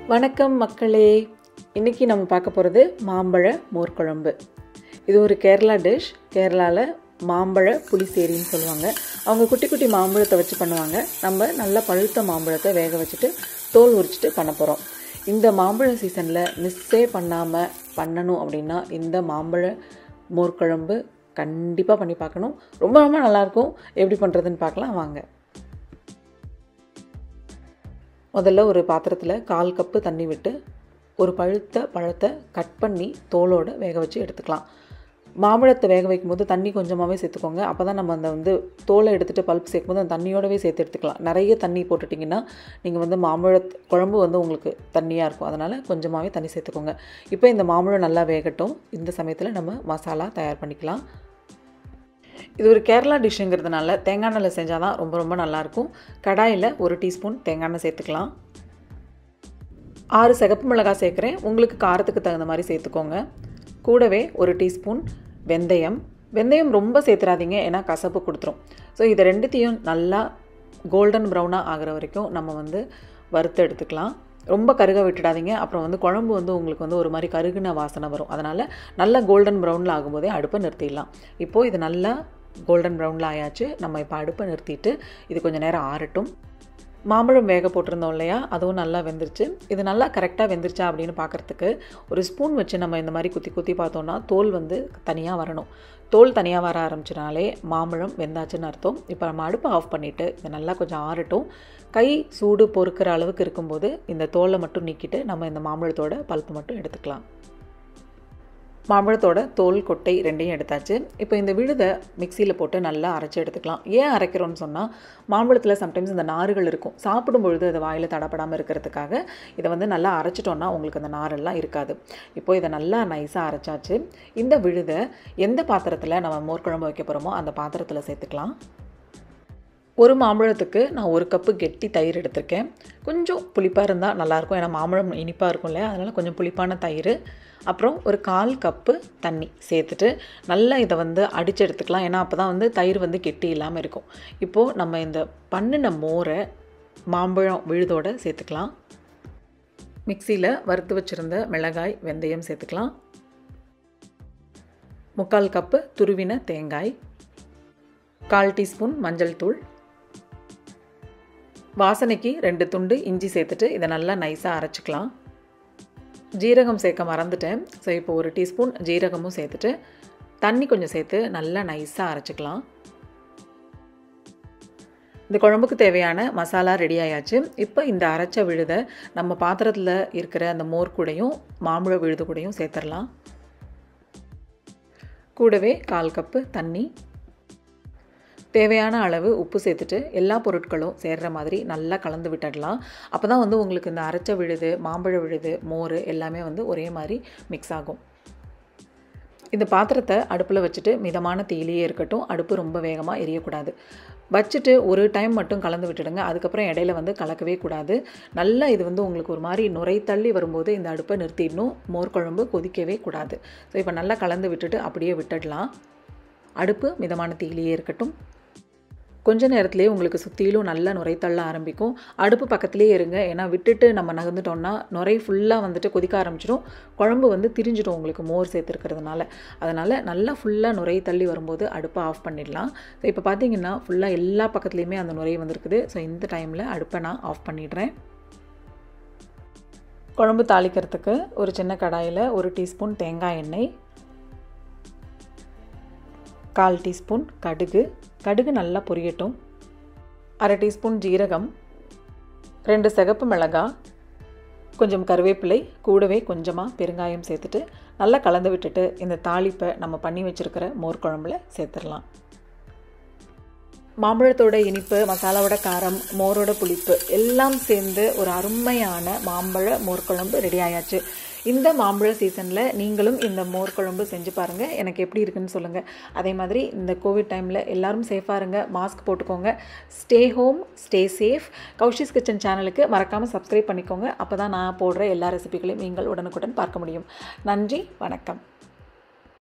வணக்கம் மக்களே இன்றைக்கி நம்ம பார்க்க போகிறது மாம்பழ மோர் குழம்பு இது ஒரு கேரளா டிஷ் கேரளாவில் மாம்பழ புளிசேரின்னு சொல்லுவாங்க அவங்க குட்டி குட்டி மாம்பழத்தை வச்சு பண்ணுவாங்க நம்ம நல்ல பழுத்த மாம்பழத்தை வேக வச்சுட்டு தோல் உரிச்சிட்டு பண்ண போகிறோம் இந்த மாம்பழ சீசனில் மிஸ்ஸே பண்ணாமல் பண்ணணும் அப்படின்னா இந்த மாம்பழ மோர் குழம்பு கண்டிப்பாக பண்ணி பார்க்கணும் ரொம்ப ரொம்ப நல்லாயிருக்கும் எப்படி பண்ணுறதுன்னு பார்க்கலாம் வாங்க முதல்ல ஒரு பாத்திரத்தில் கால் கப்பு தண்ணி விட்டு ஒரு பழுத்த பழத்தை கட் பண்ணி தோலோடு வேக வச்சு எடுத்துக்கலாம் மாம்பழத்தை வேக வைக்கும்போது தண்ணி கொஞ்சமாகவே சேர்த்துக்கோங்க அப்போ தான் நம்ம அந்த வந்து தோலை எடுத்துகிட்டு பல்ப் சேர்க்கும்போது அந்த தண்ணியோடவே சேர்த்து எடுத்துக்கலாம் நிறைய தண்ணி போட்டுட்டிங்கன்னா நீங்கள் வந்து மாம்பழ குழம்பு வந்து உங்களுக்கு தண்ணியாக இருக்கும் அதனால் கொஞ்சமாகவே தண்ணி சேர்த்துக்கோங்க இப்போ இந்த மாம்பழம் நல்லா வேகட்டும் இந்த சமயத்தில் நம்ம மசாலா தயார் பண்ணிக்கலாம் இது ஒரு கேரளா டிஷ்ஷுங்கிறதுனால தேங்காய் எண்ணெயில் செஞ்சால் தான் ரொம்ப ரொம்ப நல்லாயிருக்கும் கடாயில் ஒரு டீஸ்பூன் தேங்காய் எண்ணெய் சேர்த்துக்கலாம் ஆறு சிகப்பு மிளகாய் சேர்க்குறேன் உங்களுக்கு காரத்துக்கு தகுந்த மாதிரி சேர்த்துக்கோங்க கூடவே ஒரு டீஸ்பூன் வெந்தயம் வெந்தயம் ரொம்ப சேர்த்துறாதீங்க ஏன்னா கசப்பு கொடுத்துரும் ஸோ இதை ரெண்டுத்தையும் நல்லா கோல்டன் ப்ரௌனாக ஆகிற வரைக்கும் நம்ம வந்து வறுத்து எடுத்துக்கலாம் ரொம்ப கருக விட்டுடாதீங்க அப்புறம் வந்து குழம்பு வந்து உங்களுக்கு வந்து ஒரு மாதிரி கருகுன வாசனை வரும் அதனால் நல்லா கோல்டன் ப்ரௌனில் ஆகும்போதே அடுப்பை நிறுத்திடலாம் இப்போது இது நல்லா கோல்டன் ப்ரௌனில் ஆயாச்சு நம்ம இப்போ அடுப்பை நிறுத்திட்டு இது கொஞ்சம் நேரம் ஆறட்டும் மாம்பழம் வேக போட்டிருந்தோம் இல்லையா அதுவும் நல்லா வெந்துருச்சு இது நல்லா கரெக்டாக வெந்துருச்சா அப்படின்னு பார்க்குறதுக்கு ஒரு ஸ்பூன் வச்சு நம்ம இந்த மாதிரி குத்தி குத்தி பார்த்தோன்னா தோல் வந்து தனியாக வரணும் தோல் தனியாக வர ஆரம்பிச்சினாலே மாம்பழம் வெந்தாச்சுன்னு அர்த்தம் இப்போ நம்ம அடுப்பை ஆஃப் பண்ணிவிட்டு இதை நல்லா கொஞ்சம் ஆறட்டும் கை சூடு பொறுக்கிற அளவுக்கு இருக்கும்போது இந்த தோலை மட்டும் நீக்கிட்டு நம்ம இந்த மாம்பழத்தோட பல்ப்பு மட்டும் எடுத்துக்கலாம் மாம்பழத்தோட தோல் கொட்டை ரெண்டையும் எடுத்தாச்சு இப்போ இந்த விழுதை மிக்சியில் போட்டு நல்லா அரைச்சி எடுத்துக்கலாம் ஏன் அரைக்கிறோன்னு சொன்னால் மாம்பழத்தில் சம்டைம்ஸ் இந்த நார்கள் இருக்கும் சாப்பிடும் பொழுது அது வாயில் தடப்படாமல் இருக்கிறதுக்காக இதை வந்து நல்லா அரைச்சிட்டோன்னா உங்களுக்கு அந்த நாரெல்லாம் இருக்காது இப்போது இதை நல்லா நைஸாக அரைச்சாச்சு இந்த விழுதை எந்த பாத்திரத்தில் நம்ம மோர்க்குழம்பு வைக்க போகிறோமோ அந்த பாத்திரத்தில் சேர்த்துக்கலாம் ஒரு மாம்பழத்துக்கு நான் ஒரு கப்பு கெட்டி தயிர் எடுத்திருக்கேன் கொஞ்சம் புளிப்பாக இருந்தால் நல்லாயிருக்கும் ஏன்னா மாம்பழம் இனிப்பாக இருக்கும் இல்லையா அதனால் கொஞ்சம் புளிப்பான தயிர் அப்புறம் ஒரு கால் கப்பு தண்ணி சேர்த்துட்டு நல்லா இதை வந்து அடித்து எடுத்துக்கலாம் ஏன்னா அப்போ தான் வந்து தயிர் வந்து கெட்டி இல்லாமல் இருக்கும் இப்போது நம்ம இந்த பண்ணின மோரை மாம்பழம் விழுதோடு சேர்த்துக்கலாம் மிக்சியில் வறுத்து வச்சுருந்த மிளகாய் வெந்தயம் சேர்த்துக்கலாம் முக்கால் கப்பு துருவின தேங்காய் கால் டீஸ்பூன் மஞ்சள் தூள் வாசனைக்கு ரெண்டு துண்டு இஞ்சி சேர்த்துட்டு இதை நல்லா நைஸாக அரைச்சிக்கலாம் ஜீரகம் சேர்க்க மறந்துட்டேன் ஸோ இப்போ ஒரு டீஸ்பூன் ஜீரகமும் சேர்த்துட்டு தண்ணி கொஞ்சம் சேர்த்து நல்லா நைஸாக அரைச்சிக்கலாம் இந்த குழம்புக்கு தேவையான மசாலா ரெடி ஆயாச்சு இப்போ இந்த அரைச்ச விழுதை நம்ம பாத்திரத்தில் இருக்கிற அந்த மோர் கூடையும் மாம்பழ விழுது கூடையும் சேர்த்துடலாம் கூடவே கால் கப்பு தண்ணி தேவையான அளவு உப்பு சேர்த்துட்டு எல்லா பொருட்களும் சேர்கிற மாதிரி நல்லா கலந்து விட்டுடலாம் அப்போ தான் வந்து உங்களுக்கு இந்த அரைச்ச விழுது மாம்பழ விழுது மோர் எல்லாமே வந்து ஒரே மாதிரி மிக்ஸ் ஆகும் இந்த பாத்திரத்தை அடுப்பில் வச்சுட்டு மிதமான தீயிலேயே இருக்கட்டும் அடுப்பு ரொம்ப வேகமாக எரியக்கூடாது வச்சுட்டு ஒரு டைம் மட்டும் கலந்து விட்டுடுங்க அதுக்கப்புறம் இடையில வந்து கலக்கவே கூடாது நல்லா இது வந்து உங்களுக்கு ஒரு மாதிரி நுரை தள்ளி வரும்போது இந்த அடுப்பை நிறுத்திடணும் மோர் குழம்பு கொதிக்கவே கூடாது ஸோ இப்போ நல்லா கலந்து விட்டுட்டு அப்படியே விட்டுடலாம் அடுப்பு மிதமான தீயிலேயே இருக்கட்டும் கொஞ்ச நேரத்துலேயே உங்களுக்கு சுற்றிலும் நல்லா நுரை தள்ள ஆரம்பிக்கும் அடுப்பு பக்கத்துலேயே இருங்க ஏன்னா விட்டுட்டு நம்ம நகர்ந்துட்டோம்னா நுரை ஃபுல்லாக வந்துட்டு கொதிக்க ஆரம்பிச்சிடும் குழம்பு வந்து திரிஞ்சிடும் உங்களுக்கு மோர் சேர்த்துருக்கிறதுனால அதனால் நல்லா ஃபுல்லாக நுரை தள்ளி வரும்போது அடுப்பை ஆஃப் பண்ணிடலாம் ஸோ இப்போ பார்த்தீங்கன்னா ஃபுல்லாக எல்லா பக்கத்துலேயுமே அந்த நுரை வந்திருக்குது ஸோ இந்த டைமில் அடுப்பை நான் ஆஃப் பண்ணிடுறேன் குழம்பு தாளிக்கிறதுக்கு ஒரு சின்ன கடாயில் ஒரு டீஸ்பூன் தேங்காய் எண்ணெய் கால் டீஸ்பூன் கடுகு கடுகு நல்லா பொரியட்டும் அரை டீஸ்பூன் ஜீரகம் ரெண்டு சிகப்பு மிளகாய் கொஞ்சம் கருவேப்பிலை கூடவே கொஞ்சமாக பெருங்காயம் சேர்த்துட்டு நல்லா கலந்து விட்டுட்டு இந்த தாளிப்பை நம்ம பண்ணி வச்சுருக்கிற மோர் குழம்புல சேர்த்துடலாம் மாம்பழத்தோட இனிப்பு மசாலாவோட காரம் மோரோட புளிப்பு எல்லாம் சேர்ந்து ஒரு அருமையான மாம்பழ மோர் குழம்பு ரெடி ஆயாச்சு இந்த மாம்பழ சீசனில் நீங்களும் இந்த மோர் குழம்பு செஞ்சு பாருங்கள் எனக்கு எப்படி இருக்குன்னு சொல்லுங்கள் அதே மாதிரி இந்த கோவிட் டைமில் எல்லோரும் சேஃபாக இருங்க மாஸ்க் போட்டுக்கோங்க stay home stay safe Kaushis kitchen சேனலுக்கு மறக்காமல் சப்ஸ்கிரைப் பண்ணிக்கோங்க அப்போ தான் நான் போடுற எல்லா ரெசிபிகளையும் நீங்கள் உடனுக்குடன் பார்க்க முடியும் நன்றி வணக்கம்